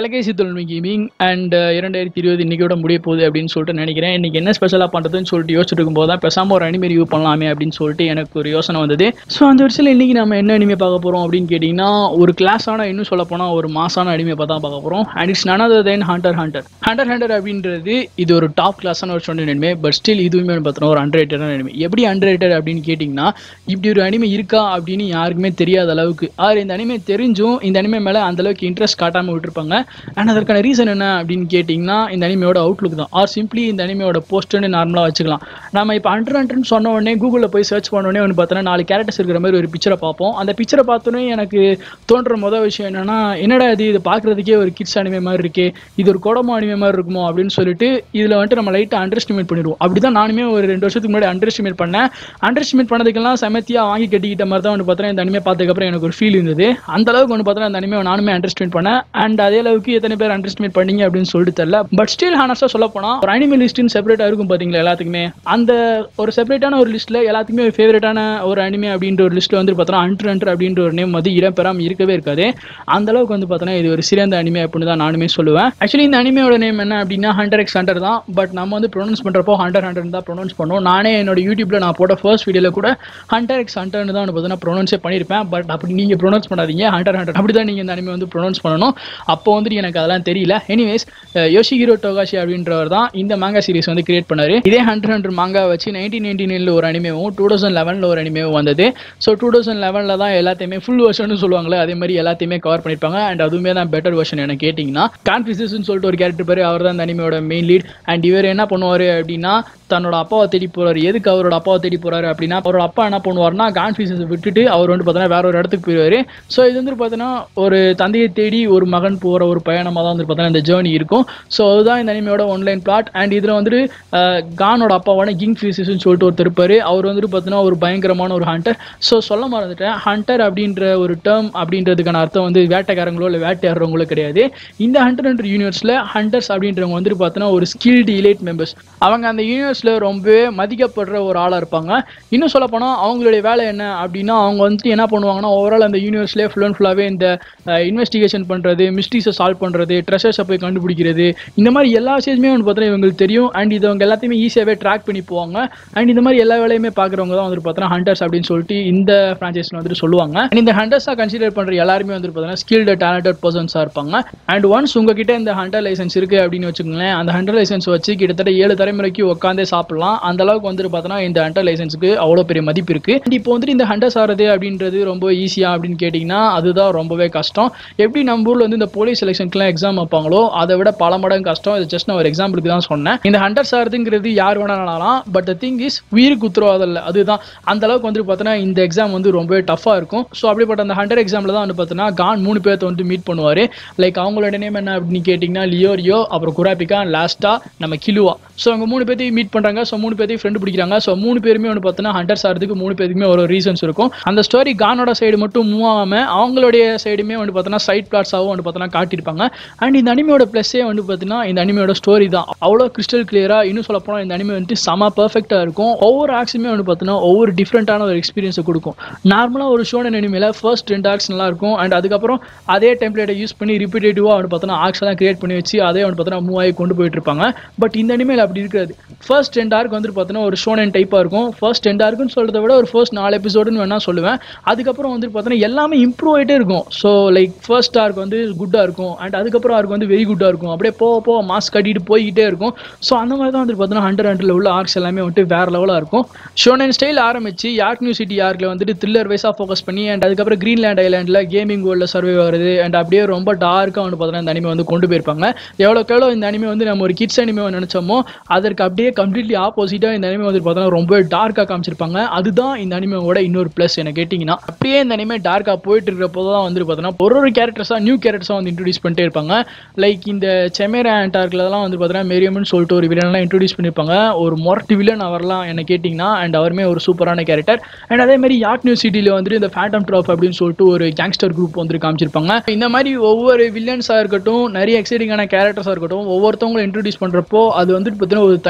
கலகேசி தொழில்மை gaming and இரண்டாயிரத்தி இருபது இன்னைக்கோட முடிய போகுது அப்படின்னு சொல்லிட்டு நினைக்கிறேன் இன்னைக்கு என்ன ஸ்பெஷலாக பண்ணுறதுன்னு சொல்லிட்டு யோசிச்சுட்டு இருக்கும்போது தான் பேசாமல் ஒரு அனிமே ரிவ்யூ பண்ணலாமே அப்படின்னு சொல்லிட்டு எனக்கு ஒரு யோசனை வந்தது ஸோ அந்த வருஷத்தில் இன்னைக்கு நம்ம என்ன அனிமே பார்க்க போகிறோம் அப்படின்னு கேட்டிங்கன்னா ஒரு கிளாஸான இன்னும் சொல்ல போனால் ஒரு மாசான அனிமே பார்த்தா பார்க்க போகிறோம் and it's none other than hunter hunter hunter hunter அப்படின்றது இது ஒரு டாப் கிளாஸான ஒரு சொன்ன அனிமே பட் ஸ்டில் இதுவுமே வந்து பார்த்தோன்னா ஒரு அண்டர் அனிமே எப்படி அண்டர் அப்படின்னு கேட்டிங்கன்னா இப்படி ஒரு அனிமே இருக்கா அப்படின்னு யாருக்குமே தெரியாத அளவுக்கு ஆர் இந்த அனிமே தெரிஞ்சும் இந்த அனிமே மேலே அந்த அளவுக்கு இன்ட்ரெஸ்ட் காட்டாமல் விட்டுருப்பாங்க அண்ட் அதற்கான ரீசன் என்ன அப்படின்னு கேட்டிங்கன்னா இந்த அனிமையோட அவுட்லுக் தான் ஆர் சிம்பிளி இந்த அனிமையோட போஸ்ட்டுன்னு நார்மலாக வச்சுக்கலாம் நம்ம இப்போ அண்டர் அண்டர்னு சொன்ன உடனே கூகுளில் போய் சர்ச் பண்ண உடனே வந்து பார்த்தோன்னா நாலு கேரக்டர்ஸ் இருக்கிற மாதிரி ஒரு பிக்சரை பார்ப்போம் அந்த பிக்சரை பார்த்தோன்னே எனக்கு தோன்ற மொதல் விஷயம் என்னன்னா என்னடா இது இது பார்க்குறதுக்கே ஒரு கிட்ஸ் அனிமே மாதிரி இருக்கே இது ஒரு குடமோ அனிமே மாதிரி இருக்குமோ அப்படின்னு சொல்லிட்டு இதில் வந்துட்டு நம்ம லைட்டாக அண்டர் எஸ்டிமேட் பண்ணிடுவோம் அப்படி தான் நானுமே ஒரு ரெண்டு வருஷத்துக்கு முன்னாடி அண்டர் எஸ்டிமேட் பண்ணேன் அண்டர் எஸ்டிமேட் பண்ணதுக்கெல்லாம் செமத்தியாக வாங்கி கட்டிக்கிட்ட மாதிரி தான் வந்து பார்த்தோன்னா இந்த அனிமே பார்த்ததுக்கப்புறம் எனக்கு ஒரு ஃபீல் இருந்தது அந்த அளவுக்கு வந்து பார்த்தோன்னா அந்த அனிமே நானுமே அண்டர் எஸ்டிமேட் பண்ணேன் அண்ட் அதே அளவுக்கு எத்தனை பேர் அண்டர் எஸ்டிமேட் பண்ணீங்க அப்படின்னு சொல்லிட்டு தெரியல பட் ஸ்டில் ஹானஸ்டாக சொல்ல போனால் ஒரு அனிமே லிஸ்ட்னு செப்பரேட்டாக இருக்கும் பார்த்தீங்களா எல்லாத்துக்குமே அந்த ஒரு செப்பரேட்டான ஒரு லிஸ்ட்டில் எல்லாத்துக்குமே ஒரு ஃபேவரட்டான ஒரு அனிமே அப்படின்ற ஒரு லிஸ்ட்டில் வந்து பார்த்தோன்னா அண்டர் அண்டர் அப்படின்ற ஒரு நேம் வந்து இடம் பெறாமல் இருக்கவே இருக்காது அந்த அளவுக்கு வந்து பார்த்தோன்னா இது ஒரு சிறந்த அனிமே அப்படின்னு தான் நானுமே சொல்லுவேன் ஆக்சுவலி இந்த அனிமையோட நேம் என்ன அப்படின்னா ஹண்டர் எக்ஸ் ஹண்டர் தான் பட் நம்ம வந்து ப்ரொனவுன்ஸ் பண்ணுறப்போ ஹண்டர் ஹண்டர் தான் ப்ரொனவுன்ஸ் பண்ணுவோம் நானே என்னோட யூடியூப்ல நான் போட்ட ஃபர்ஸ்ட் வீடியோவில் கூட ஹண்டர் எக்ஸ் ஹண்டர்னு தான் வந்து பார்த்தீங்கன்னா ப்ரொனவுன்ஸே பண்ணியிருப்பேன் பட் அப்படி நீங்கள் ப்ரொனவுன்ஸ் பண்ணாதீங்க ஹண்டர் ஹண்டர் அப்படி தான் நீங்கள் இந்த அனிமே வந்து ப்ரொனவுன்ஸ் பண்ணணும் அப்போ வந்துட்டு எனக்கு அதெல்லாம் தெரியல எனிவேஸ் யோஷிகிரோ டோகாஷி அப்படின்றவர் தான் இந்த மாங்கா சீரிஸ் வந்து கிரியேட் பண்ணாரு இதே ஹண்ட்ரட் ஹண்ட்ரட் மாங்கா வச்சு நைன்டீன் நைன்டி நைனில் ஒரு அனிமேவும் டூ தௌசண்ட் லெவனில் ஒரு அனிமேவும் வந்தது ஸோ டூ தௌசண்ட் லெவனில் தான் எல்லாத்தையுமே ஃபுல் வெர்ஷன் சொல்லுவாங்களே அதே மாதிரி எல்லாத்தையுமே கவர் பண்ணியிருப்பாங்க அண்ட் அதுவுமே தான் பெட்டர் வெர்ஷன் என்ன கேட்டிங்கன்னா கான்ஃபிசஸ்ன்னு சொல்லிட்டு ஒரு கேரக்டர் பேர் அவர் தான் இந்த அனிமையோட மெயின் லீட் அண்ட் இவர் என்ன பண்ணுவார் அப்படின்னா தன்னோட அப்பாவை தேடி போறாரு எதுக்கு அவரோட அப்பாவை தேடி போறாரு அப்படின்னா அவரோட அப்பா என்ன பண்ணுவார்னா கான்ஃபியூசன்ஸ் விட்டுட்டு அவர் வந்து பார்த்தீங்கன்னா வேற ஒரு இடத்துக்கு போயிடுவாரு ஸோ இது வந்து பார்த்தீங்கன்னா ஒரு தந்தையை தேடி ஒரு மகன் போகிற ஒரு பயணமாக தான் வந்து பார்த்தீங்கன்னா இந்த ஜேர்னி இருக்கும் ஸோ அதுதான் இந்த அனிமையோட ஒன்லைன் பிளாட் அண்ட் இதில் வந்துட்டு அஹ், கானோட அப்பாவான கிங் ஃபியூசஸ்ன்னு சொல்லிட்டு ஒருத்தர் இருப்பாரு அவர் வந்துட்டு பார்த்தீங்கன்னா ஒரு பயங்கரமான ஒரு ஹண்டர் ஸோ சொல்ல மறந்துட்டேன் ஹண்டர் அப்படின்ற ஒரு டேர்ம் அப்படின்றதுக்கான அர்த்தம் வந்து வேட்டைக்காரங்களோ இல்லை வேட்டையாடுறவங்களோ கிடையாது இந்த ஹண்டர் ஹண்டர் யூனிவர்ஸில் ஹண்டர்ஸ் அப்படின்றவங்க வந்துட்டு பார்த்தீங்கன்னா ஒரு ஸ்கில்டு இலைட் மெம்பர்ஸ் அவங்க அந்த யூனிவர்ஸில் ரொம்பவே மதிக்கப்படுற ஒரு ஆளாக இருப்பாங்க இன்னும் சொல்ல போனால் அவங்களுடைய வேலை என்ன அப்படின்னா அவங்க வந்துட்டு என்ன பண்ணுவாங்கன்னா ஓவரால் அந்த யூனிவர்ஸ்லேயே ஃபுல் அண்ட் ஃபுல்லாகவே இந்த இன்வெஸ்டிகேஷன் பண்ணுறது மிஸ்ட்ரிஸை சால்வ் பண்ணுறது ட்ரெஷர்ஸை போய் கண்டுபிடிக்கிறது இந்த மாதிரி எல்லா விஷயமே வந்து பார்த்தீங்கன்னா இவங்களுக்கு தெரியும் அண்ட் இது அவங்க எல்லாத்தையுமே ஈஸியாகவே ட்ராக் பண்ணி போவாங்க அண்ட் இந்த மாதிரி எல்லா வேலையுமே பார்க்குறவங்க தான் வந்துட்டு பார்த்தீங்கன்னா ஹண்டர்ஸ் அப்படின்னு சொல்லிட்டு இந்த ஃப்ரான்ச்சைஸில் வந்துட்டு சொல்லுவாங்க And இந்த ஹண்டர்ஸாக கன்சிடர் பண்ணுற எல்லாருமே வந்துட்டு பார்த்தீங்கன்னா ஸ்கில்டு டேலண்டட் பர்சன்ஸாக இருப்பாங்க அண்ட் ஒன்ஸ் உங்ககிட்ட இந்த ஹண்டர் லைசன்ஸ் இருக்குது அப்படின்னு வச்சுக்கோங்களேன் அந்த ஹண்டர் லைசன்ஸ் வச்சு கிட்டத்தட்ட ஏழு தலைமுறைக்கு உட்காந்தே சாப்பிடலாம் அந்த அளவுக்கு வந்துட்டு பார்த்தோன்னா இந்த ஹண்டர் லைசன்ஸுக்கு அவ்வளோ பெரிய மதிப்பு இருக்கு And இப்போ வந்துட்டு இந்த ஹண்டர்ஸ் ஆகிறது அப்படின்றது ரொம்ப ஈஸியா அப்படின்னு கேட்டிங்கன்னா அதுதான் ரொம்பவே கஷ்டம் எப்படி நம்ம ஊரில் வந்து இந்த போலீஸ் செலெக்ஷனுக்குலாம் எக்ஸாம் வைப்பாங்களோ அதை விட பல மடங்கு கஷ்டம் இது ஜஸ்ட் நான் ஒரு எக்ஸாம்பிளுக்கு தான் சொன்னேன் இந்த ஹண்டர்ஸ் ஆகிறதுங்கிறது யார் வேணாலும் பட் த திங் இஸ் உயிருக்கு உத்தரவாதம் இல்லை அதுதான் அந்த அளவுக்கு வந்து பார்த்தோன்னா இந்த எக்ஸாம் வந்து ரொம்பவே டஃப்பாக இருக்கும் ஸோ அப்படிப்பட்ட அந்த ஹண்டர் எக்ஸாமில் தான் வந்து பார்த்தோன்னா கான் மூணு பேர்த்த வந்து மீட் பண்ணுவார் லைக் அவங்களோட நேம் என்ன அப்படின்னு கேட்டிங்கன்னா லியோரியோ அப்புறம் குராபிகா லாஸ்ட்டாக நம்ம கிலுவா ஸோ அவங்க மூணு பேர்த்தையும் மீட் பண்ணுறாங்க ஸோ மூணு பேர்த்தையும் ஃப்ரெண்டு பிடிக்கிறாங்க ஸோ மூணு பேருமே வந்து பார்த்தோன்னா ஹண்டர்ஸ் ஆகிறதுக்கு மூணு பேருக்குமே ஒரு ரீசன்ஸ் இருக்கும் அந்த ஸ்டோரி கானோட சைடு மட்டும் மூவ் ஆகாமல் அவங்களுடைய சைடுமே வந்து பார்த்தோன்னா சைட் பிளாட்ஸாகவும் வந்து பார்த்தோன்னா காட்டியிருப்பாங்க அண்ட் இந்த அனிமையோட ப்ளஸ்ஸே வந்து பார்த்தீங்கன்னா இந்த அனிமையோட ஸ்டோரி தான் அவ்வளோ கிறிஸ்டல் கிளியராக இன்னும் சொல்ல போனால் இந்த அனிமே வந்துட்டு செம பர்ஃபெக்டாக இருக்கும் ஒவ்வொரு ஆக்ஸுமே வந்து பார்த்தீங்கன்னா ஒவ்வொரு டிஃப்ரெண்ட்டான ஒரு எக்ஸ்பீரியன்ஸை கொடுக்கும் நார்மலாக ஒரு ஷோன் அனிமையில் ஃபர்ஸ்ட் ரெண்டு ஆக்ஸ் நல்லா இருக்கும் அண்ட் அதுக்கப்புறம் அதே டெம்ப்ளேட்டை யூஸ் பண்ணி ரிப்பீட்டேட்டிவாக வந்து பார்த்தோன்னா ஆக்ஸ் எல்லாம் கிரியேட் பண்ணி வச்சு அதே வந்து பார்த்தோன்னா மூவ் ஆகி கொண்டு போயிட்டு இருப்பாங்க பட் இந்த அனிமேல அப்படி இருக்காது ஃபர்ஸ்ட் ரெண்டு ஆர்க் வந்துட்டு பார்த்தோன்னா ஒரு ஷோனன் டைப்பாக இருக்கும் ஃபர்ஸ்ட் ரெண்டு ஆர்க்குன்னு சொல்கிறத விட ஒரு ஃபர்ஸ்ட் நாலு எபிசோடுன்னு வேணா சொல்லுவேன் அதுக்கப்புறம் வந்துட்டு பார்த்தோன்னா எல்லாமே இம்ப்ரூவ் ஆகிட்டே இருக்கும் ஸோ லைக் ஃபர்ஸ்ட் ஆர்க் வந்து குட்டாக இருக்கும் அண்ட் அதுக்கப்புறம் ஆர்க் வந்து வெரி குட்டாக இருக்கும் அப்படியே போக போக மாஸ்க் கட்டிட்டு போய்கிட்டே இருக்கும் ஸோ அந்த மாதிரி தான் வந்துட்டு பார்த்தோன்னா ஹண்ட்ரட் ஹண்ட்ரட்ல உள்ள ஆர்க்ஸ் எல்லாமே வந்துட்டு வேற லெவலாக இருக்கும் ஷோனன் ஸ்டைல் ஆரம்பிச்சு யார்க் நியூ சிட்டி ஆர்க்கில் வந்துட்டு த்ரில்லர் வைஸாக ஃபோக்கஸ் பண்ணி அண்ட் அதுக்கப்புறம் கிரீன்லேண்ட் ஐலாண்டில் கேமிங் வேர்ல்டில் சர்வே ஆகுறது அண்ட் அப்படியே ரொம்ப டார்க்காக வந்து பார்த்தோன்னா இந்த அனிமே வந்து கொண்டு போயிருப்பாங்க எவ்வளோக்கு எவ்வளோ இந்த அனிமே வந்து நம்ம ஒரு கிட்ஸ் அனிமே நினச்சோமோ அதற்கு அப்படியே கம்ப்ளீட்லி ஆப்போசிட்டாக இந்த அனிமே வந்து பார்த்தோன்னா ரொம்ப டார்க்காக காமிச்சிருப்பாங்க அதுதான் இந்த அனிமேவோட இன்னொரு ப்ளஸ் என்ன கேட்டிங்கன்னா அப்படியே இந்த அனிமே டார்க்காக போயிட்டு இருக்கிறப்போ தான் வந்து பார்த்தோன்னா ஒரு ஒரு கேரக்டர்ஸாக நியூ கேரக்டர்ஸாக வந்து இன்ட்ரடியூஸ் பண்ணிட்டே இருப்பாங்க லைக் இந்த செமேரா ஆண்டார்க்கிலலாம் வந்து பார்த்தோன்னா மெரியம்னு சொல்லிட்டு ஒரு வில்லன்லாம் இன்ட்ரடியூஸ் பண்ணியிருப்பாங்க ஒரு மொரட்டு வில்லன் அவர்லாம் என்ன கேட்டிங்கன்னா அண்ட் அவருமே ஒரு சூப்பரான கேரக்டர் அண்ட் அதே மாதிரி யாட் நியூ சிட்டியில் வந்துட்டு இந்த ஃபேண்டம் ட்ராப் அப்படின்னு சொல்லிட்டு ஒரு கேங்ஸ்டர் குரூப் வந்து காமிச்சிருப்பாங்க இந்த மாதிரி ஒவ்வொரு வில்லன்ஸாக இருக்கட்டும் நிறைய எக்ஸைட்டிங்கான கேரக்டர்ஸாக இருக்கட்டும் ஒவ்வொருத்தவங்களும் இன்ட்ரடியூஸ் பண்ணுறப்போ அது வந்துட்டு பார்த்தீங்கன்னா ஒரு தனி ஃபீலாக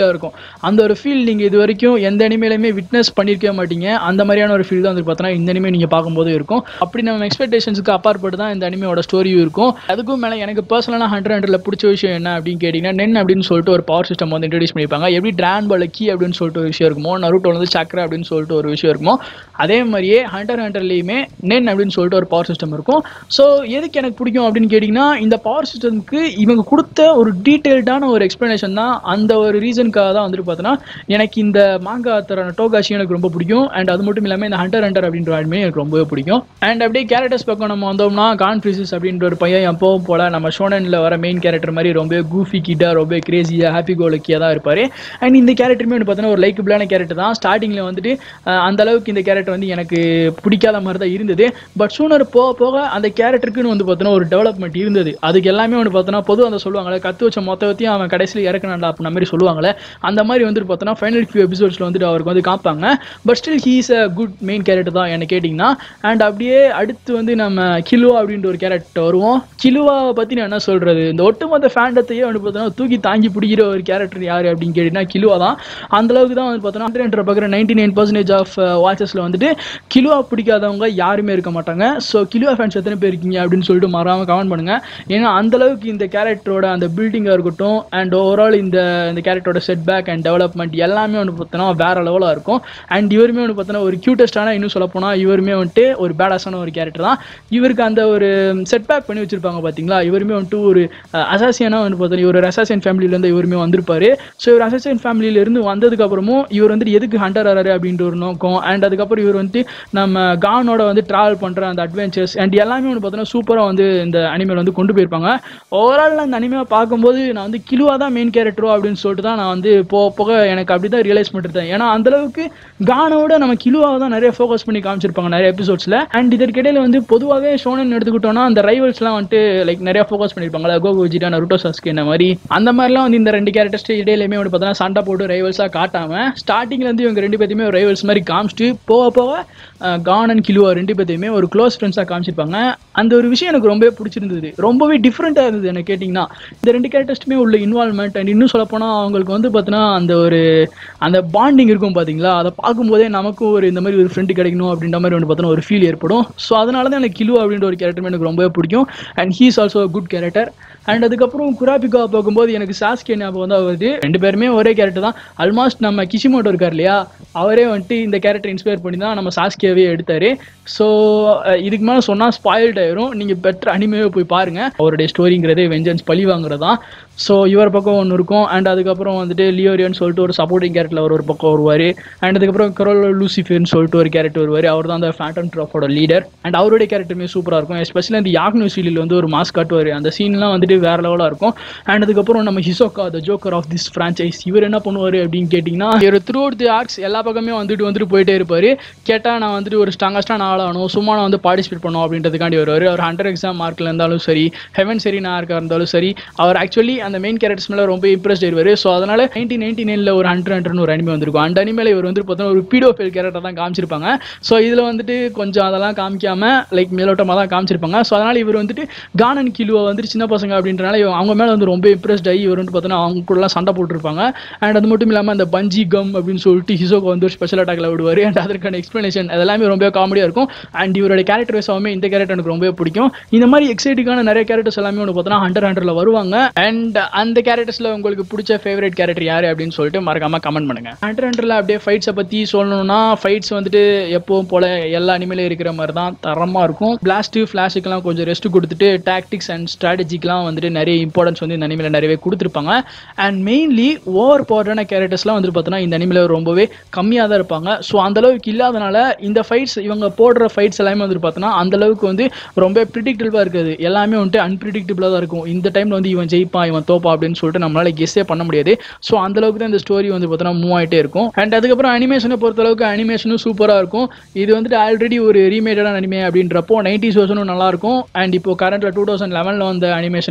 ஃபீலாக இருக்கும் அந்த ஒரு ஃபீல் நீங்கள் இது வரைக்கும் எந்த அனிமேலையுமே விட்னஸ் பண்ணியிருக்கவே மாட்டீங்க அந்த மாதிரியான ஒரு ஃபீல் தான் வந்து பார்த்தோன்னா இந்த அனிமே நீங்கள் பார்க்கும்போது இருக்கும் அப்படி நம்ம எக்ஸ்பெக்டேஷன்ஸுக்கு அப்பாற்பட்டு தான் இந்த அனிமையோட ஸ்டோரியும் இருக்கும் அதுக்கும் மேலே எனக்கு பர்சனலாக ஹண்ட்ரட் ஹண்ட்ரட்ல பிடிச்ச விஷயம் என்ன அப்படின்னு கேட்டிங்கன்னா நென் அப்படின்னு சொல்லிட்டு ஒரு பவர் சிஸ்டம் வந்து இன்ட்ரடியூஸ் பண்ணியிருப்பாங்க எப்படி ட்ரான் பால கீ அப்படின்னு சொல்லிட்டு ஒரு விஷயம் இருக்குமோ நருட்டோ வந்து சக்கரை அப்படின்னு சொல்லிட்டு ஒரு விஷயம் இருக்குமோ அதே மாதிரியே ஹண்டர் ஹண்டர்லேயுமே நென் அப்படின்னு சொல்லிட்டு ஒரு பவர் சிஸ்டம் இருக்கும் ஸோ எதுக்கு எனக்கு பிடிக்கும் அப்படின்னு கேட்டிங்கன்னா இந்த பவர் சிஸ்டம்க்கு இவங்க கொடுத்த ஒரு டீட்டெயில்டான ஒரு எக்ஸ்ப்ளனேஷன் தான் அந்த ஒரு ரீசனுக்காக தான் வந்துட்டு பார்த்தோன்னா எனக்கு இந்த மாங்கா தரான டோகாஷி எனக்கு ரொம்ப பிடிக்கும் அண்ட் அது மட்டும் இல்லாமல் இந்த ஹண்டர் ஹண்டர் அப்படின்ற ஆடுமே எனக்கு ரொம்பவே பிடிக்கும் அண்ட் அப்படியே கேரக்டர்ஸ் பக்கம் நம்ம வந்தோம்னா கான்ஃபிரிசஸ் அப்படின்ற ஒரு பையன் எப்பவும் போல நம்ம ஷோனனில் வர மெயின் கேரக்டர் மாதிரி ரொம்ப கூஃபி கிட்டாக ரொம்ப கிரேசியாக ஹாப்பி கோலக்கியாக தான் இருப்பார் அண்ட் இந்த கேரக்டருமே வந்து பார்த்தோன்னா ஒரு லைக்கபிளான கேரக்டர் தான் ஸ்டார்டிங்கில் வந்துட்டு அஹ், அந்த அளவுக்கு இந்த கேரக்டர் வந்து எனக்கு பிடிக்காத மாதிரி தான் இருந்தது பட் சூனர் போக போக அந்த கேரக்டருக்குன்னு வந்து பார்த்தோன்னா ஒரு டெவலப்மெண்ட் இருந்தது அதுக்கு எல்லாமே வந்து பார்த்தோன்னா பொதுவாக அந்த சொல்லுவாங்களே கற்று வச்ச மொத்தத்தையும் அவன் கடைசியில் இறக்கணும்டா அப்படின்ற மாதிரி சொல்லுவாங்களே அந்த மாதிரி வந்துட்டு பார்த்தோன்னா ஃபைனல் ஃபியூ எபிசோட்ஸில் வந்துட்டு அவருக்கு வந்து காப்பாங்க but still he's a good main character தான் என்ன கேட்டிங்கன்னா அண்ட் அப்படியே அடுத்து வந்து நம்ம கிலுவா அப்படின்ற ஒரு கேரக்டர் வருவோம் கிலுவாவை பற்றி நான் என்ன சொல்கிறது இந்த ஒட்டுமொத்த ஃபேண்டத்தையே வந்து பார்த்தோன்னா தூக்கி தாங்கி பிடிக்கிற ஒரு கேரக்டர் யார் அப்படின்னு கேட்டிங்கன்னா கிலுவா தான் அந்த அளவுக்கு தான் வந்து பார்த்தோன்னா ஹண்ட்ரட் பார்க்குற நைன்டி நைன் பர்சன்டேஜ் ஆஃப் வாட்சஸில் வந்துட்டு கிலுவா பிடிக்காதவங்க யாருமே இருக்க மாட்டாங்க ஸோ கிலுவா ஃபேன்ஸ் எத்தனை பேர் இருக்கீங்க அப்படின்னு சொல்லிட்டு மறாமல் கமெண்ட் பண்ணுங்க ஏன்னா அந்த அளவுக்கு இந்த கேரக்டரோட அந்த பில்டிங்காக இருக்கட்டும் அண்ட் ஓவரால் இந்த இந்த கேரக்டரோட செட் பேக் அண்ட் டெவலப்மெண்ட் எல்லாமே வந்து பார்த்தோன்னா வேற லெவலாக இருக்கும் அண்ட் இவருமே வந்து பார்த்தோன்னா ஒரு கியூட்டஸ்டான இன்னும் சொல்ல போனால் இவருமே வந்துட்டு ஒரு பேடாஸான ஒரு கேரக்டர் தான் இவருக்கு அந்த ஒரு செட் பேக் பண்ணி வச்சிருப்பாங்க பார்த்தீங்களா இவருமே வந்துட்டு ஒரு அசாசியனாக வந்து பார்த்தோன்னா இவர் அசாசியன் ஃபேமிலியிலேருந்து இவருமே வந்திருப்பாரு ஸோ இவர் அசாசியன் ஃபேமிலியிலேருந்து வந்ததுக்கு அப்புறமும் இவர் வந்துட்டு எதுக்கு ஹண்டர் ஆறாரு அப்படின்ற ஒரு நோக்கம் அண்ட் அதுக்கப்புறம் இவர் வந்துட்டு நம்ம கானோட வந்து ட்ராவல் பண்ணுற அந்த அட்வென்ச்சர்ஸ் அண்ட் எல்லாமே வந்து பார்த்தோன்னா சூப்பராக வந்து இந்த அனிமேல வந்து கொண்டு போயிருப்பாங்க ஓவரால் அந்த அனிமே பார்க்கும்போது நான் வந்து கிலுவா தான் மெயின் கேரக்டரோ அப்படின்னு சொல்லிட்டு தான் நான் வந்து போக போக எனக்கு அப்படி தான் ரியலைஸ் பண்ணிருந்தேன் ஏன்னா அந்த அளவுக்கு கானோட நம்ம கிலுவாவை தான் நிறைய ஃபோக்கஸ் பண்ணி காமிச்சிருப்பாங்க நிறைய எபிசோட்ஸில் அண்ட் இதற்கிடையில வந்து பொதுவாகவே ஷோனன் எடுத்துக்கிட்டோம்னா அந்த ரைவல்ஸ்லாம் வந்துட்டு லைக் நிறைய ஃபோக்கஸ் பண்ணியிருப்பாங்க கோகோ ஜிடா நருட்டோ சாஸ்கே இந்த மாதிரி அந்த மாதிரிலாம் வந்து இந்த ரெண்டு கேரக்டர்ஸ் இடையிலுமே வந்து பார்த்தோன்னா சண்டை போட்டு ரைவல்ஸாக காட்டாம ஸ்டார்டிங்ல இருந்து இவங்க ரெண்டு பேத்தையுமே ஒரு ரைவல்ஸ் மாதிரி காமிச்சிட்டு போக போக அஹ், கான் அண்ட் கிலுவா ரெண்டு பேத்தையுமே ஒரு க்ளோஸ் ஃப்ரெண்ட்ஸாக காமிச்சிருப்பாங்க அந்த ஒரு விஷயம் எனக்கு ரொம்பவே பிடிச்சிருந்தது ரொம்பவே டிஃப்ரெண்ட்டாக இருந்தது எனக்கு கேட்டிங்கன்னா இந்த ரெண்டு கேரக்டர்ஸ்ட்டுமே உள்ள இன்வால்மெண்ட் அண்ட் இன்னும் சொல்லப்போனால் அவங்களுக்கு வந்து பார்த்தீங்கன்னா அந்த ஒரு அந்த பாண்டிங் இருக்கும் பார்த்தீங்களா அதை பார்க்கும்போதே நமக்கும் ஒரு இந்த மாதிரி ஒரு ஃப்ரெண்டு கிடைக்கணும் அப்படின்ற மாதிரி வந்து பார்த்தோன்னா ஒரு ஃபீல் ஏற்படும் ஸோ அதனால தான் எனக்கு கிலு அப்படின்ற ஒரு கேரக்டர் எனக்கு ரொம்பவே பிடிக்கும் and he's also good character and அதுக்கப்புறம் குராபிகா பார்க்கும்போது எனக்கு சாஸ்கே ஞாபகம் தான் வருது ரெண்டு பேருமே ஒரே கேரக்டர் தான் ஆல்மோஸ்ட் நம்ம கிஷிமோட்டோ இருக்கார் இல்லையா அவரே வந்துட்டு இந்த கேரக்டர் இன்ஸ்பயர் பண்ணி தான் நம்ம சாஸ்கேவே எடுத்தாரு ஸோ இதுக்கு மேலே சொன்னால் ஸ்பாயில்ட் ஆயிரும் நீங்கள் பெட்டர் அனிமேவே போய் பாருங்க அவருடைய ஸ்டோரிங்கிறதே வெஞ்சன்ஸ் பழி வாங்குறது தான் ஸோ இவர் பக்கம் ஒன்று இருக்கும் அண்ட் அதுக்கப்புறம் வந்துட்டு லியோரியன் சொல்லிட்டு ஒரு சப்போர்ட்டிங் கேரக்டர் அவர் ஒரு பக்கம் வருவார் அண்ட் அதுக்கப்புறம் கரோல் லூசிஃபர்னு சொல்லிட்டு ஒரு கேரக்டர் வருவார் அவர் தான் அந்த ஃபேண்டம் ட்ராஃபோட லீடர் அண்ட் அவருடைய கேரக்டருமே சூப்பராக இருக்கும் எஸ்பெஷலி அந்த யாக்னு சீலில் வந்து ஒரு மாஸ்க் காட்டுவார் அந்த சீன்லாம் வந்துட்டு வேற லெவலாக இருக்கும் அண்ட் அதுக்கப்புறம் நம்ம Hisoka the joker of this franchise இவர் என்ன பண்ணுவார் அப்படின்னு கேட்டிங்கன்னா இவர் த்ரூ அவுட் தி ஆர்க்ஸ் எல்லா பக்கமே வந்துட்டு வந்துட்டு போயிட்டே இருப்பார் கேட்டால் நான் வந்துட்டு ஒரு ஸ்ட்ராங்கஸ்டான ஆளாகணும் சும்மா நான் வந்து பார்ட்டிசிபேட் பண்ணணும் அப்படின்றதுக்காண்டி வருவார் அவர் ஹண்ட்ரட் எக்ஸாம் மார்க்கில் இருந்தாலும் சரி ஹெவன் சரி நான் இருக்கா இருந்தாலும் சரி அவர் ஆக்சுவலி அந்த மெயின் கேரக்டர்ஸ் மேலே ரொம்ப இம்ப்ரெஸ்ட் ஆயிடுவார் ஸோ அதனால நைன்டீன் நைன்டி நைனில் ஒரு ஹண்ட்ரட் ஹண்ட்ரட்னு ஒரு அனிமே வந்திருக்கும் அந்த அனிமேல இவர் வந்து பார்த்தோன்னா ஒரு பீடோஃபைல் கேரக்டர் தான் காமிச்சிருப்பாங்க ஸோ இதில் வந்துட்டு கொஞ்சம் அதெல்லாம் காமிக்காம லைக் மேலோட்டமாக தான் காமிச்சிருப்பாங்க ஸோ அதனால இவர் வந்துட்டு கானன் கிலுவை வந்துட்டு சின்ன பசங்க அப்படின்றனால இவங்க- அவங்க மேலே வந்து ரொம்ப இம்ப்ரெஸ்ட் ஆகி இவர் வந்து பார்த்தோன்னா அவங்க கூடலாம் சண்டை போட்டுருப்பாங்க அண்ட் அது மட்டும் இல்லாமல் அந்த பஞ்சி கம் அப்படின்னு சொல்லிட்டு ஹிசோக்கு வந்து ஒரு ஸ்பெஷல் அட்டாக்ல விடுவார் அண்ட் அதற்கான எக்ஸ்ப்ளனேஷன் அதெல்லாமே ரொம்ப காமெடியாக இருக்கும் அண்ட் இவரோட கேரக்டர் வைஸாகவுமே இந்த கேரக்டர் எனக்கு ரொம்ப பிடிக்கும் இந்த மாதிரி எக்ஸைட்டிங்கான நிறைய கேரக்டர்ஸ் எல்லாமே வந்து பார்த்தோன்னா ஹண்டர் ஹண்டரில் வருவாங்க அண்ட் அந்த கேரக்டர்ஸில் உங்களுக்கு பிடிச்ச ஃபேவரட் கேரக்டர் யார் அப்படின்னு சொல்லிட்டு மறக்காம கமெண்ட் பண்ணுங்க ஹண்டர் ஹண்டரில் அப்படியே ஃபைட்ஸை பற்றி சொல்லணும்னா ஃபைட்ஸ் வந்துட்டு எப்பவும் போல எல்லா அனிமேலையும் இருக்கிற மாதிரி தான் தரமாக இருக்கும் பிளாஸ்ட்டு ஃப்ளாஷுக்கெல்லாம் கொஞ்சம் ரெஸ்ட் கொடுத்துட்டு டாக்டிக்ஸ் அண்ட் ஸ்ட்ராட்டஜிக்கெலாம் வந்துட்டு நிறைய இம்பார்ட்டன்ஸ் வந்து இந்த அனிமேல நிறையவே கொடுத்துருப்பாங்க அண்ட் மெயின்லி ஓவர் பவர்டான கேரக்டர்ஸ்லாம் வந்து பார்த்தோன்னா இந்த அனிமேல ரொம்பவே கம்மியாக தான் இருப்பாங்க ஸோ அந்த அளவுக்கு இல்லாதனால இந்த ஃபைட்ஸ் இவங்க போடுற ஃபைட்ஸ் எல்லாமே வந்து பார்த்தோன்னா அந்த அளவுக்கு வந்து ரொம்ப ப்ரிடிக்டபிளாக இருக்காது எல்லாமே வந்துட்டு அன்பிரிடிக்டபிளாக தான் இருக்கும் இந்த டைமில் வந்து இவன் ஜெயிப்பான் இவன் தோப்பா அப்படின்னு சொல்லிட்டு நம்மளால கெஸ்ஸே பண்ண முடியாது ஸோ அந்த அளவுக்கு தான் இந்த ஸ்டோரி வந்து பார்த்தோன்னா மூவ் ஆகிட்டே இருக்கும் அண்ட் அதுக்கப்புறம் அனிமேஷனை பொறுத்த அளவுக்கு அனிமேஷனும் சூப்பராக இருக்கும் இது வந்துட்டு ஆல்ரெடி ஒரு ரீமேடான அனிமே அப்படின்றப்போ நைன்டிஸ் வருஷனும் நல்லா இருக்கும் அண்ட் இப்போ கரண்ட்ல டூ தௌசண்ட் லெவனில் வந்த அனிமேஷனுமே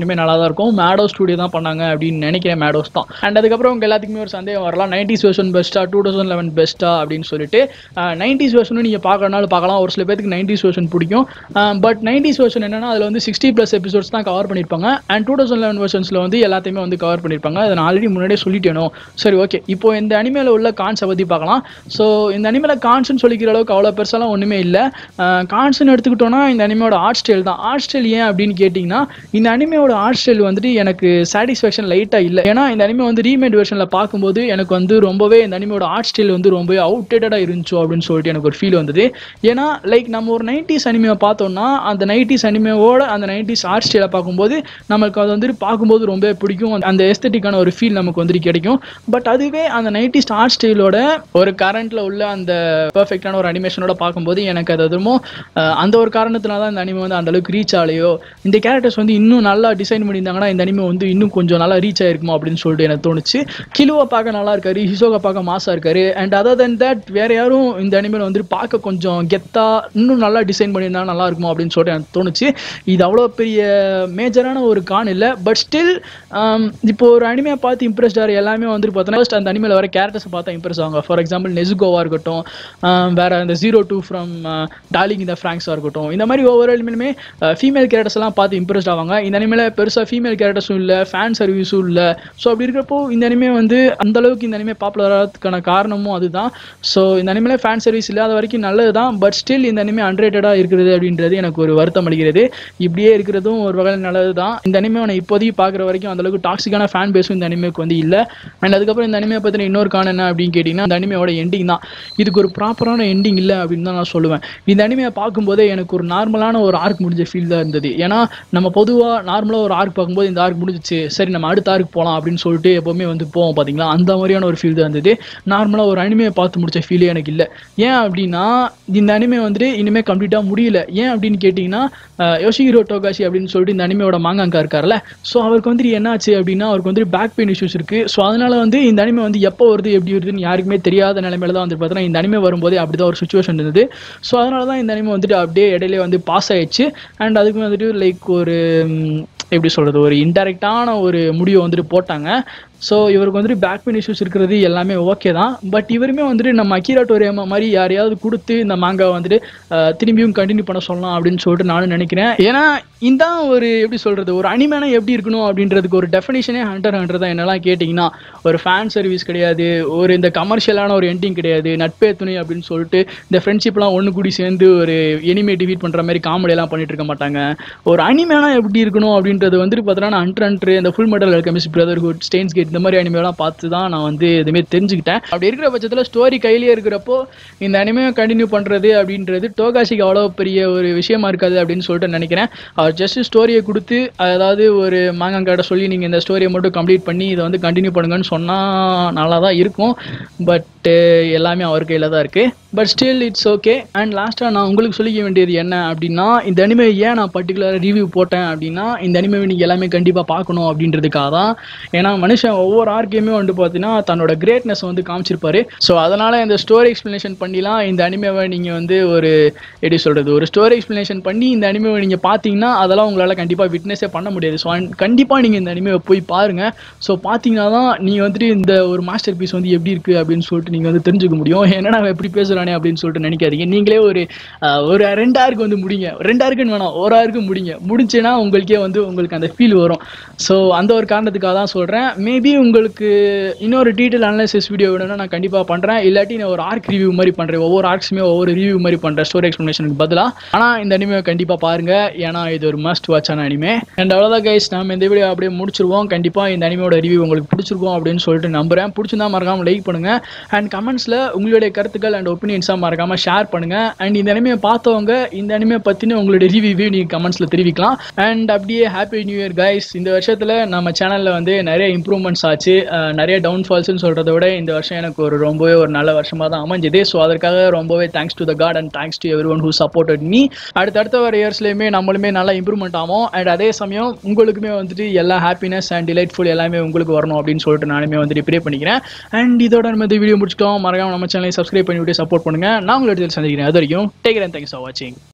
எல்லாமே நல்லா தான் இருக்கும் மேடோ ஸ்டுடியோ தான் பண்ணாங்க அப்படின்னு நினைக்கிறேன் மேடோஸ் தான் அண்ட் அதுக்கப்புறம் உங்க எல்லாத்துக்குமே ஒரு சந்தேகம் வரலாம் நைன்டிஸ் வெர்ஷன் பெஸ்ட்டா டூ தௌசண்ட் லெவன் பெஸ்ட்டா அப்படின்னு சொல்லிட்டு நைன்டிஸ் வெர்ஷனும் நீங்கள் பார்க்கறனாலும் பார்க்கலாம் ஒரு சில பேருக்கு நைன்டிஸ் வெர்ஷன் பிடிக்கும் பட் நைன்டிஸ் வெர்ஷன் என்னன்னா அதில் வந்து சிக்ஸ்டி ப்ளஸ் எபிசோட்ஸ் தான் கவர் பண்ணியிருப்பாங்க அண்ட் டூ தௌசண்ட் லெவன் வெர்ஷன்ஸில் வந்து எல்லாத்தையுமே வந்து கவர் பண்ணியிருப்பாங்க அதை நான் ஆல்ரெடி முன்னாடியே சொல்லிட்டேனோ சரி ஓகே இப்போ இந்த அனிமேல உள்ள கான்ஸை பற்றி பார்க்கலாம் ஸோ இந்த அனிமேல கான்ஸ்னு சொல்லிக்கிற அளவுக்கு அவ்வளோ பெருசாலாம் ஒன்றுமே இல்லை கான்ஸ்னு எடுத்துக்கிட்டோன்னா இந்த அனிமையோட ஆர்ட் ஸ்டைல் தான் ஆர்ட் ஸ்டைல் ஏன் அப்படின்னு கேட்டிங்கன்னா இந்த அனிமையோட ஆர்ட் ஸ்டைல் வந்துட்டு எனக்கு சாட்டிஸ்ஃபேக்ஷன் லைட்டாக இல்லை ஏன்னா இந்த அனிமே வந்து ரீமேட் வெர்ஷனில் பார்க்கும்போது எனக்கு வந்து ரொம்பவே இந்த அனிமையோட ஆர்ட் ஸ்டைல் வந்து ரொம்பவே அவுட்டேட்டடாக இருந்துச்சோ அப்படின்னு சொல்லிட்டு எனக்கு ஒரு ஃபீல் வந்தது ஏன்னா லைக் நம்ம ஒரு நைன்டிஸ் அனிமையை பார்த்தோம்னா அந்த நைன்டிஸ் அனிமையோட அந்த நைன்டிஸ் ஆர்ட் ஸ்டைலை பார்க்கும்போது நமக்கு அது வந்துட்டு பார்க்கும்போது ரொம்ப பிடிக்கும் அந்த எஸ்தட்டிக்கான ஒரு ஃபீல் நமக்கு வந்துட்டு கிடைக்கும் பட் அதுவே அந்த நைன்டிஸ் ஆர்ட் ஸ்டைலோட ஒரு கரண்ட்ல உள்ள அந்த பெர்ஃபெக்டான ஒரு அனிமேஷனோட பார்க்கும்போது எனக்கு அது எதுவும் அந்த ஒரு காரணத்தினால தான் இந்த அனிமே வந்து அந்த அளவுக்கு ரீச் ஆகலையோ இந்த கேரக்டர்ஸ் வந்து இன்னும் நல்லா டிசைன் பண்ணியிருந்தாங்கன்னா இந்த அனிமே வந்து இன்னும் கொஞ்சம் நல்லா ரீச் ஆயிருக்குமோ அப்படின்னு சொல்லிட்டு எனக்கு தோணுச்சு கிலுவை பார்க்க நல்லா இருக்காரு ஹிசோகா பார்க்க மாசா இருக்காரு அண்ட் அதர் தென் தட் வேற யாரும் இந்த அனிமேல வந்து பார்க்க கொஞ்சம் கெத்தா இன்னும் நல்லா டிசைன் பண்ணியிருந்தா நல்லா இருக்குமோ அப்படின்னு சொல்லிட்டு எனக்கு தோணுச்சு இது அவ்வளோ பெரிய மேஜரான ஒரு கான் இல்லை பட் ஸ்டில் இப்போ ஒரு அனிமையை பார்த்து இம்ப்ரெஸ்ட் ஆகிற எல்லாமே வந்துட்டு பார்த்தோன்னா ஃபர்ஸ்ட் அந்த அனிமையில் வர கேரக்டர்ஸை பார்த்தா இம்ப்ரெஸ் ஆகுங்க ஃபார் எக்ஸாம்பிள் நெசுகோவா இருக்கட்டும் ஆம், வேற அந்த ஜீரோ டூ ஃப்ரம் டார்லிங் இந்த ஃப்ராங்க்ஸாக இருக்கட்டும் இந்த மாதிரி ஒவ்வொரு அனிமையுமே ஃபீமேல் கேரக்டர்ஸ் எல்லாம் பார்த்து இம்ப்ரெஸ்ட் ஆவாங்க இந்த அனிமையில் பெருசாக ஃபீமேல் கேரக்டர்ஸும் இல்லை ஃபேன் சர்வீஸும் இல்லை ஸோ அப்படி இருக்கிறப்போ இந்த அனிமே வந்து அந்த அளவுக்கு இந்த அனிமே பாப்புலர் ஆகிறதுக்கான காரணமும் அதுதான் ஸோ இந்த அனிமையில் ஃபேன் சர்வீஸ் இல்லாத வரைக்கும் நல்லது தான் பட் ஸ்டில் இந்த அனிமே அன்ரேட்டடாக இருக்கிறது அப்படின்றது எனக்கு ஒரு வருத்தம் அளிக்கிறது இப்படியே இருக்கிறதும் ஒரு வகையில் நல்லது தான் இந்த அனிமே நான் இப்போதைக்கு பார்க்குற வரைக்கும் அந்த அளவுக்கு டாக்ஸிக்கான ஃபேன் பேஸும் இந்த அனிமேக்கு வந்து இல்லை அண்ட் அதுக்கப்புறம் இந்த அனிமே பற்றின இன்னொரு காரணம் என்ன அப்படின்னு கேட்டிங்கன்னா இந்த அனிமையோட எண்டிங் தான் இதுக்கு ஒரு ப்ராப்பரான எண்டிங் இல்லை அப்படின்னு தான் நான் சொல்லுவேன் இந்த அனிமையை பார்க்கும்போதே எனக்கு ஒரு நார்மலான ஒரு ஆர்க் முடிஞ்ச ஃபீல் தான் இருந்தது ஏன்னா நம்ம பொதுவாக நார்மலாக ஒரு ஆர்க் பார்க்கும்போது இந்த ஆர்க் முடிஞ்சிச்சு சரி நம்ம அடுத்த ஆர்க் போகலாம் அப்படின்னு சொல்லிட்டு எப்போவுமே வந்து போவோம் பார்த்தீங்களா அந்த மாதிரியான ஒரு ஃபீல் தான் இருந்தது நார்மலாக ஒரு அனிமையை பார்த்து முடிச்ச ஃபீலே எனக்கு இல்லை ஏன் அப்படின்னா இந்த அனிமே வந்துட்டு இனிமேல் கம்ப்ளீட்டாக முடியல ஏன் அப்படின்னு கேட்டிங்கன்னா யோஷிஹிரோ டோகாஷி அப்படின்னு சொல்லிட்டு இந்த அனிமையோட மாங்காங்கா இருக்கார்ல ஸோ அவருக்கு வந்துட்டு என்னாச்சு அப்படின்னா அவருக்கு வந்துட்டு பேக் பெயின் இஷ்யூஸ் இருக்குது ஸோ அதனால வந்து இந்த அனிமே வந்து எப்போ வருது எப்படி வருதுன்னு யாருக்குமே தெரியாத நிலைமையில தான் வந்து பார்த்தீங்கன்னா இந்த அனிமே வரும்போதே அப்படி தான் ஒரு சுச்சுவேஷன் இருந்தது ஸோ அதனால தான் இந்த அனிமே வந்துட்டு அப்படியே இடையிலே வந்து பாஸ் ஆயிடுச்சு அண்ட் அதுக்கு வந்துட்டு லைக் ஒரு ம், எப்படி சொல்கிறது ஒரு இன்டெரக்டான ஒரு முடிவை வந்துட்டு போட்டாங்க ஸோ இவருக்கு வந்துட்டு பேக் பெயின் இஷ்யூஸ் இருக்கிறது எல்லாமே ஓகே தான் பட் இவருமே வந்துட்டு நம்ம அக்கீரா டோரியமா மாதிரி யாரையாவது கொடுத்து இந்த மாங்கா வந்துட்டு அஹ், திரும்பியும் கண்டினியூ பண்ண சொல்லலாம் அப்படின்னு சொல்லிட்டு நானும் நினைக்கிறேன் ஏன்னா இந்த ஒரு எப்படி சொல்கிறது ஒரு அனிமேனா எப்படி இருக்கணும் அப்படின்றதுக்கு ஒரு டெஃபினேஷனே ஹண்ட்ரட் ஹண்ட்ரட் தான் என்னெல்லாம் கேட்டிங்கன்னா ஒரு ஃபேன் சர்வீஸ் கிடையாது ஒரு இந்த கமர்ஷியலான ஒரு எண்டிங் கிடையாது நட்பே துணை அப்படின்னு சொல்லிட்டு இந்த ஃப்ரெண்ட்ஷிப்லாம் ஒன்று கூடி சேர்ந்து ஒரு எனிமே டிஃபீட் பண்ணுற மாதிரி காமெடியெல்லாம் பண்ணிட்டு இருக்க மாட்டாங்க ஒரு அனிமேனா எப்படி இருக்கணும் அப்படின்றது வந்துட்டு பார்த்தோன்னா அன்ட்ரு அன்ட்ரு இந்த full metal chemist brotherhood Steins Gate இந்த மாதிரி அனிமேலாம் பார்த்து தான் நான் வந்து எதுவுமே தெரிஞ்சுக்கிட்டேன் அப்படி இருக்கிற பட்சத்தில் ஸ்டோரி கையிலேயே இருக்கிறப்போ இந்த அனிமையை கண்டினியூ பண்ணுறது அப்படின்றது டோகாஷிக்கு அவ்வளோ பெரிய ஒரு விஷயமா இருக்காது அப்படின்னு சொல்லிட்டு நினைக்கிறேன் அவர் ஜஸ்ட் ஸ்டோரியை கொடுத்து அதாவது ஒரு மாங்காங்காட்ட சொல்லி நீங்கள் இந்த ஸ்டோரியை மட்டும் கம்ப்ளீட் பண்ணி இதை வந்து கண்டினியூ பண்ணுங்கன்னு சொன்னால் நல்லா தான் இருக்கும் பட் எல்லாமே அவர் கையில் தான் இருக்குது but still it's okay and லாஸ்ட்டாக நான் உங்களுக்கு சொல்லிக்க வேண்டியது என்ன அப்படின்னா இந்த அனிமே ஏன் நான் பர்டிகுலராக ரிவ்யூ போட்டேன் அப்படின்னா இந்த அனிமே நீங்கள் எல்லாமே கண்டிப்பாக பார்க்கணும் அப்படின்றதுக்காக தான் ஏன்னா மனுஷன் ஒவ்வொரு ஆர்க்கையுமே வந்து பார்த்தீங்கன்னா தன்னோட கிரேட்னஸ் வந்து காமிச்சிருப்பாரு ஸோ அதனால் இந்த ஸ்டோரி எக்ஸ்ப்ளனேஷன் பண்ணிலாம் இந்த அனிமேவை நீங்கள் வந்து ஒரு எப்படி சொல்கிறது ஒரு ஸ்டோரி எக்ஸ்ப்ளனேஷன் பண்ணி இந்த அனிமேவை நீங்கள் பார்த்தீங்கன்னா அதெல்லாம் உங்களால் கண்டிப்பாக விட்னஸே பண்ண முடியாது ஸோ கண்டிப்பாக நீங்கள் இந்த அனிமேவை போய் பாருங்கள் ஸோ பார்த்தீங்கன்னா தான் நீங்கள் வந்துட்டு இந்த ஒரு மாஸ்டர் பீஸ் வந்து எப்படி இருக்குது அப்படின்னு சொல்லிட்டு நீங்கள் வந்து தெரிஞ்சுக்க முடியும் என்னடா அவன் எப்படி பேசுகிறானே அப்படின்னு சொல்லிட்டு நினைக்காதீங்க நீங்களே ஒரு அஹ், ஒரு ரெண்டு ஆருக்கு வந்து முடிங்க ரெண்டு ஆருக்குன்னு வேணாம் ஒரு ஆருக்கு முடிங்க முடிச்சுன்னா உங்களுக்கே வந்து உங்களுக்கு அந்த ஃபீல் வரும் ஸோ அந்த ஒரு காரணத்துக்காக தான் சொல்கிறேன் மேபி உங்களுக்கு இன்னொரு டீட்டெயில் அனலைசிஸ் வீடியோ வேணும்னா நான் கண்டிப்பாக பண்ணுறேன் இல்லாட்டி நான் ஒரு ஆர்க் ரிவ்யூ மாதிரி பண்ணுறேன் ஒவ்வொரு ஆர்க்ஸுமே ஒவ்வொரு ரிவ்யூ மாதிரி பண்ணுறேன் ஸ்டோரி எக்ஸ்ப்ளனேஷனுக்கு பதிலாக ஆனால் இந்த அனிமே கண்டிப்பாக பாருங்கள் ஏன்னா இது ஒரு மஸ்ட் வாட்சான அனிமே அண்ட் அவ்வளோதான் கைஸ் நம்ம இந்த வீடியோ அப்படியே முடிச்சிருவோம் கண்டிப்பாக இந்த அனிமையோட ரிவ்யூ உங்களுக்கு பிடிச்சிருக்கும் அப்படின்னு சொல்லிட்டு நம்புறேன் பிடிச்சிருந்தா மறக்காமல் லைக் பண்ணுங்க அண்ட் கமெண்ட்ஸில் உங்களுடைய கருத்துக்கள் அண்ட் ஒப்பீனியன்ஸாக மறக்காமல் ஷேர் பண்ணுங்க அண்ட் இந்த அனிமையை பார்த்தவங்க இந்த அனிமே பற்றின உங்களுடைய ரிவ்யூ நீங்கள் கமெண்ட்ஸில் தெரிவிக்கலாம் அண்ட் அப்படியே ஹாப்பி நியூ இயர் கைஸ் இந்த வருஷத்தில் நம்ம சேனலில் வந்து நிறைய இம்ப்ரூவ்மெண்ட்ஸ் ஆச்சு அஹ் நிறைய டவுன்ஃபால்ஸ்னு சொல்கிறத விட இந்த வருஷம் எனக்கு ஒரு ரொம்பவே ஒரு நல்ல வருஷமாக தான் அமைஞ்சது ஸோ அதற்காக ரொம்பவே thanks to the god and thanks to everyone who supported me அடுத்தடுத்த வர இயர்ஸ்லையுமே நம்மளுமே நல்லா இம்ப்ரூவ்மெண்ட் ஆகும் அண்ட் அதே சமயம் உங்களுக்குமே வந்துட்டு எல்லா ஹாப்பினஸ் அண்ட் டிலைட்ஃபுல் எல்லாமே உங்களுக்கு வரணும் அப்படின்னு சொல்லிட்டு நானுமே வந்துட்டு ப்ரே பண்ணிக்கிறேன் அண்ட் இதோட நம்ம இந்த வீடியோ முடிச்சிட்டோம் மறக்காம நம்ம சேனலை சப்ஸ்கிரைப் பண்ணி விட்டு சப்போர்ட் பண்ணுங்க நான் உங்களை சந்திக்கிறேன் அது வரைக்கும் டேக் தேங்க்ஸ் ஃபார் வாட்சிங்